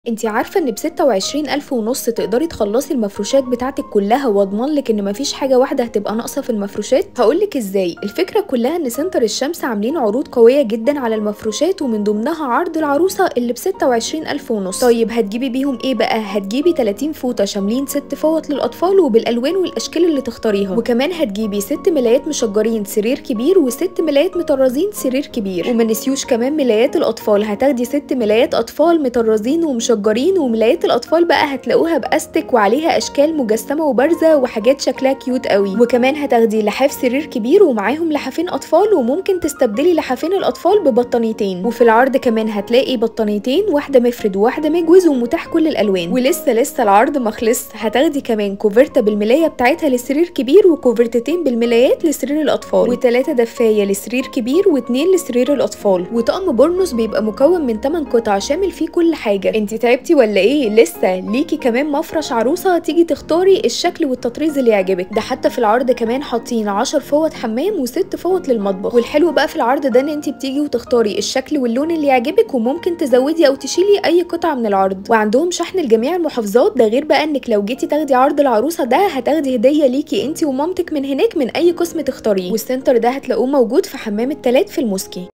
انتي عارفة ان بستة وعشرين ألف ونص تقدري تخلصي المفروشات بتاعتك كلها واضمن لك ان مفيش حاجة واحدة هتبقى ناقصة في المفروشات هقولك ازاي الفكرة كلها ان سنتر الشمس عاملين عروض قوية جدا على المفروشات ومن ضمنها عرض العروسة اللي بستة وعشرين ألف ونص طيب هتجيبي بيهم ايه بقى هتجيبي 30 فوطة شاملين ست فوط للأطفال وبالألوان والأشكال اللي تختاريها وكمان هتجيبي ست ملايات مشجرين سرير كبير وست ملايات مطرزين سرير كبير وما نسيوش كمان ملايات الأطفال هتاخدي ست ملايات أطفال مطرزين ومشجرين مشجرين وملايات الاطفال بقى هتلاقوها باستك وعليها اشكال مجسمه وبارزه وحاجات شكلها كيوت قوي وكمان هتاخدي لحاف سرير كبير ومعاهم لحافين اطفال وممكن تستبدلي لحافين الاطفال ببطانيتين وفي العرض كمان هتلاقي بطانيتين واحده مفرد وواحده مجوز ومتاح كل الالوان ولسه لسه العرض مخلص هتاخدي كمان كوفرته بالملايه بتاعتها لسرير كبير وكوفرتتين بالملايات لسرير الاطفال وثلاثه دفايه لسرير كبير واثنين لسرير الاطفال وطقم بورنوس بيبقى مكون من 8 قطع شامل فيه كل حاجه انت تعبتي ولا ايه لسه ليكي كمان مفرش عروسه تيجي تختاري الشكل والتطريز اللي يعجبك ده حتى في العرض كمان حاطين 10 فوط حمام وست فوط للمطبخ والحلو بقى في العرض ده ان انت بتيجي وتختاري الشكل واللون اللي يعجبك وممكن تزودي او تشيلي اي قطعه من العرض وعندهم شحن لجميع المحافظات ده غير بقى انك لو جيتي تاخدي عرض العروسه ده هتاخدي هديه ليكي انت ومامتك من هناك من اي قسم تختاريه والسنتر ده هتلاقوه موجود في حمام التلات في الموسكي